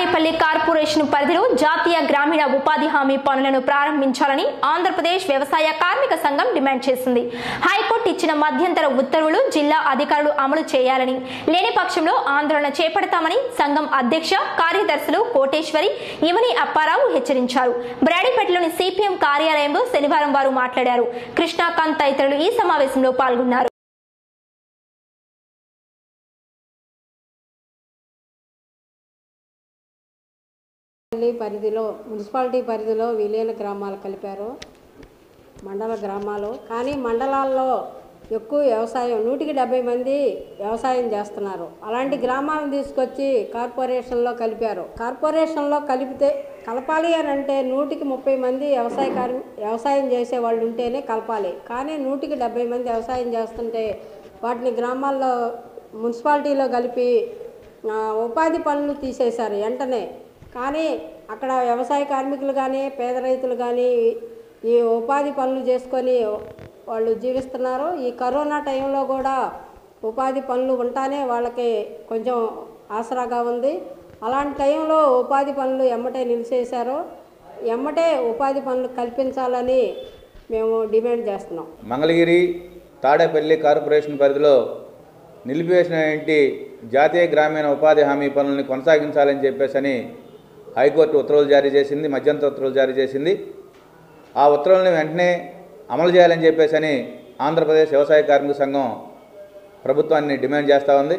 Tadepalli corporation పరిధిలో జాతీయ గ్రామీణ ఉపాధి హామీ పనులను ప్రారంభించాలని ఆంధ్రప్రదేశ్ వ్యవసాయ కార్మిక సంఘం డిమాండ్ చేసింది హైకోర్టు ఇచ్చిన మధ్యంతర ఉత్తర్వులు జిల్లా అధికారులు అమలు చేయాలని లేని పక్షంలో ఆందోళన చేపడతామని సంఘం అధ్యక్ష కార్యదర్శులు కోటేశ్వరి ఇమని అప్పారావు హెచ్చరించారు బ్రాడీపేటలోని సిపిఎం కార్యాలయంలో శనివారం వారు మాట్లాడారు కృష్ణాకాంత్ తదితరులు ఈ సమావేశంలో పాల్గొన్నారు పల్లి పరిధిలో మున్సిపాలిటీ పరిధిలో విలీన గ్రామాలు కలిపారు మండల గ్రామాలు కానీ మండలాల్లో ఎక్కువ వ్యవసాయం నూటికి డెబ్బై మంది వ్యవసాయం చేస్తున్నారు అలాంటి గ్రామాలను తీసుకొచ్చి కార్పొరేషన్లో కలిపారు కార్పొరేషన్లో కలిపితే కలపాలి అని అంటే నూటికి ముప్పై మంది వ్యవసాయ కార్మి వ్యవసాయం చేసే వాళ్ళు ఉంటేనే కలపాలి కానీ నూటికి డెబ్బై మంది వ్యవసాయం చేస్తుంటే వాటిని గ్రామాల్లో మున్సిపాలిటీలో కలిపి ఆ, ఉపాధి పనులు తీసేశారు వెంటనే కానీ అక్కడ వ్యవసాయ కార్మికులు కానీ పేద రైతులు కానీ ఈ ఉపాధి పనులు చేసుకొని వాళ్ళు జీవిస్తున్నారు ఈ కరోనా టైంలో కూడా ఉపాధి పనులు ఉంటానే వాళ్ళకి కొంచెం ఆసరాగా ఉంది అలాంటి టైంలో ఉపాధి పనులు ఎమ్మటే నిలిచేశారు ఎమ్మటే ఉపాధి పనులు కల్పించాలని మేము డిమాండ్ చేస్తున్నాం మంగళగిరి తాడేపల్లి కార్పొరేషన్ పరిధిలో నిలిపివేసినటువంటి జాతీయ గ్రామీణ ఉపాధి హామీ పనులను కొనసాగించాలని చెప్పేసి అని హైకోర్టు ఉత్తర్వులు జారీ చేసింది మధ్యంతర ఉత్తర్వులు జారీ చేసింది ఆ ఉత్తర్వులను వెంటనే అమలు చేయాలని చెప్పేసి అని ఆంధ్రప్రదేశ్ వ్యవసాయ కార్మిక సంఘం ప్రభుత్వాన్ని డిమాండ్ చేస్తూ ఉంది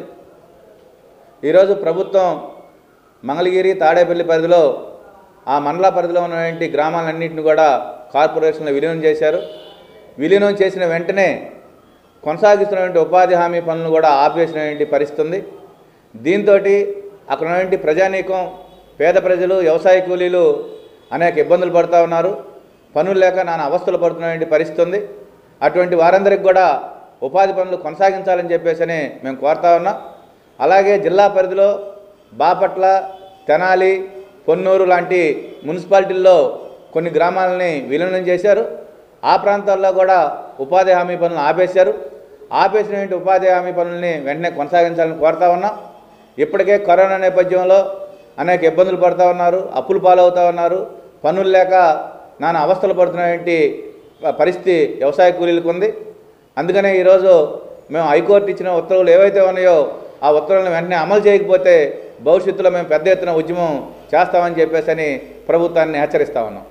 ఈరోజు ప్రభుత్వం మంగళగిరి తాడేపల్లి పరిధిలో ఆ మండల పరిధిలో ఉన్నటువంటి గ్రామాలన్నింటిని కూడా కార్పొరేషన్లో విలీనం చేశారు విలీనం చేసిన వెంటనే కొనసాగిస్తున్నటువంటి ఉపాధి హామీ పనులను కూడా ఆపేసినటువంటి పరిస్థితి ఉంది దీంతో అక్కడ ఉన్నటువంటి ప్రజానీకం పేద ప్రజలు వ్యవసాయ కూలీలు అనేక ఇబ్బందులు పడుతూ ఉన్నారు పనులు లేక నానా అవస్థలు పడుతున్నటువంటి పరిస్థితి ఉంది అటువంటి వారందరికి కూడా ఉపాధి పనులు కొనసాగించాలని చెప్పేసి అని మేము కోరుతా ఉన్నాం అలాగే జిల్లా పరిధిలో బాపట్ల తెనాలి పొన్నూరు లాంటి మున్సిపాలిటీల్లో కొన్ని గ్రామాలని విలీనం చేశారు ఆ ప్రాంతాల్లో కూడా ఉపాధి హామీ పనులను ఆపేశారు ఆపేసినటువంటి ఉపాధి హామీ పనుల్ని వెంటనే కొనసాగించాలని కోరుతా ఉన్నాం ఇప్పటికే కరోనా నేపథ్యంలో అనేక ఇబ్బందులు పడుతూ ఉన్నారు అప్పులు పాలవుతూ ఉన్నారు పనులు లేక నానా అవస్థలు పడుతున్నటువంటి పరిస్థితి వ్యవసాయ కూలీలకు ఉంది అందుకనే ఈరోజు మేము హైకోర్టు ఇచ్చిన ఉత్తర్వులు ఏవైతే ఉన్నాయో ఆ ఉత్తర్వులను వెంటనే అమలు చేయకపోతే భవిష్యత్తులో మేము పెద్ద ఎత్తున ఉద్యమం చేస్తామని చెప్పేసి అని ప్రభుత్వాన్ని హెచ్చరిస్తా ఉన్నాం